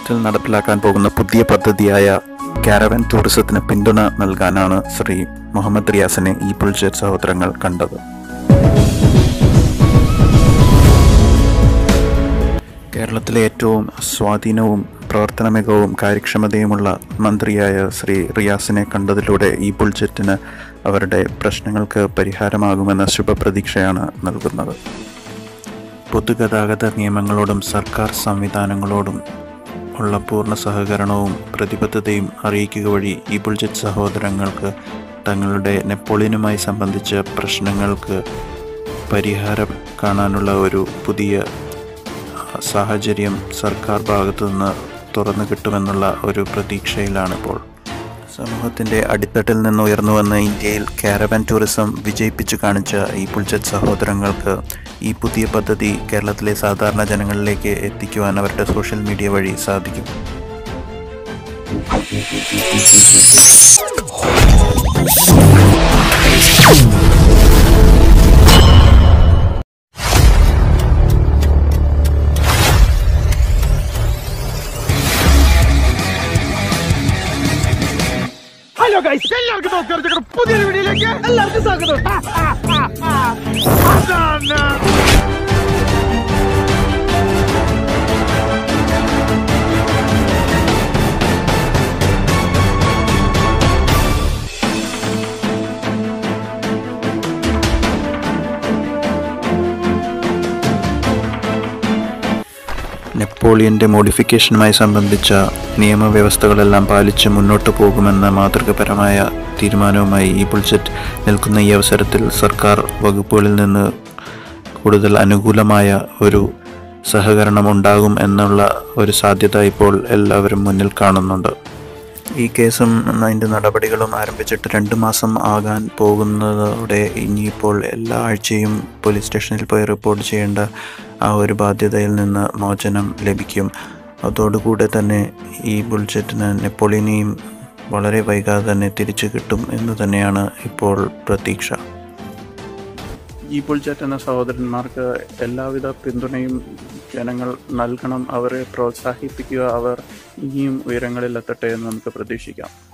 കേരളത്തിൽ നടപ്പിലാക്കാൻ പോകുന്ന പുതിയ പദ്ധതിയായ കാരവൻ ടൂറിസത്തിന് പിന്തുണ നൽകാനാണ് ശ്രീ മുഹമ്മദ് റിയാസിനെ ഈ പുൽജറ്റ് സഹോദരങ്ങൾ കണ്ടത് കേരളത്തിലെ ഏറ്റവും സ്വാധീനവും പ്രവർത്തന മികവും കാര്യക്ഷമതയുമുള്ള മന്ത്രിയായ ശ്രീ റിയാസിനെ കണ്ടതിലൂടെ ഈ ബുൾജറ്റിന് അവരുടെ പ്രശ്നങ്ങൾക്ക് പരിഹാരമാകുമെന്ന ശുഭപ്രതീക്ഷയാണ് നൽകുന്നത് പൊതുഗതാഗത നിയമങ്ങളോടും സർക്കാർ സംവിധാനങ്ങളോടും ഉള്ള പൂർണ്ണ സഹകരണവും പ്രതിബദ്ധതയും അറിയിക്കുക വഴി ഈ ബുൾജറ്റ് സഹോദരങ്ങൾക്ക് തങ്ങളുടെ നെപ്പോളിയനുമായി സംബന്ധിച്ച പ്രശ്നങ്ങൾക്ക് പരിഹാരം കാണാനുള്ള ഒരു പുതിയ സാഹചര്യം സർക്കാർ ഭാഗത്തു നിന്ന് തുറന്നു കിട്ടുമെന്നുള്ള ഒരു പ്രതീക്ഷയിലാണിപ്പോൾ സമൂഹത്തിൻ്റെ അടിത്തട്ടിൽ നിന്ന് ഉയർന്നു വന്ന ഇന്ത്യയിൽ കാരവൻ ടൂറിസം വിജയിപ്പിച്ചു കാണിച്ച ഈ പുൽജറ്റ് സഹോദരങ്ങൾക്ക് ഈ പുതിയ പദ്ധതി കേരളത്തിലെ സാധാരണ ജനങ്ങളിലേക്ക് എത്തിക്കുവാൻ അവരുടെ സോഷ്യൽ മീഡിയ വഴി സാധിക്കും ഹലോ ഗൈസ് എല്ലാവർക്കും നോക്കാം പുതിയൊരു വീഡിയോയിലേക്ക് എല്ലാവർക്കും സ്വാഗതം അതാണ് നെപ്പോളിയൻ്റെ മോഡിഫിക്കേഷനുമായി സംബന്ധിച്ച നിയമവ്യവസ്ഥകളെല്ലാം പാലിച്ച് മുന്നോട്ട് പോകുമെന്ന മാതൃകപരമായ തീരുമാനവുമായി ഈ ബുൾജറ്റ് നിൽക്കുന്ന ഈ അവസരത്തിൽ സർക്കാർ വകുപ്പുകളിൽ നിന്ന് കൂടുതൽ അനുകൂലമായ ഒരു സഹകരണം ഉണ്ടാകും എന്നുള്ള ഒരു സാധ്യത ഇപ്പോൾ എല്ലാവരും മുന്നിൽ കാണുന്നുണ്ട് ഈ കേസും അതിൻ്റെ നടപടികളും ആരംഭിച്ചിട്ട് രണ്ട് മാസം ആകാൻ പോകുന്നതോടെ ഇനിയിപ്പോൾ എല്ലാ ആഴ്ചയും പോലീസ് സ്റ്റേഷനിൽ പോയി റിപ്പോർട്ട് ചെയ്യേണ്ട ആ ഒരു ബാധ്യതയിൽ നിന്ന് മോചനം ലഭിക്കും അതോടുകൂടെ തന്നെ ഈ ബുൾജറ്റിന് നെപ്പോളിയനെയും വളരെ വൈകാതെ തന്നെ തിരിച്ചു കിട്ടും എന്ന് തന്നെയാണ് ഇപ്പോൾ പ്രതീക്ഷ ഈ ബുൾജറ്റ് എന്ന സഹോദരന്മാർക്ക് എല്ലാവിധ പിന്തുണയും ജനങ്ങൾ നൽകണം അവരെ പ്രോത്സാഹിപ്പിക്കുക അവർ ഇനിയും ഉയരങ്ങളിലെത്തട്ടെ എന്ന് നമുക്ക് പ്രതീക്ഷിക്കാം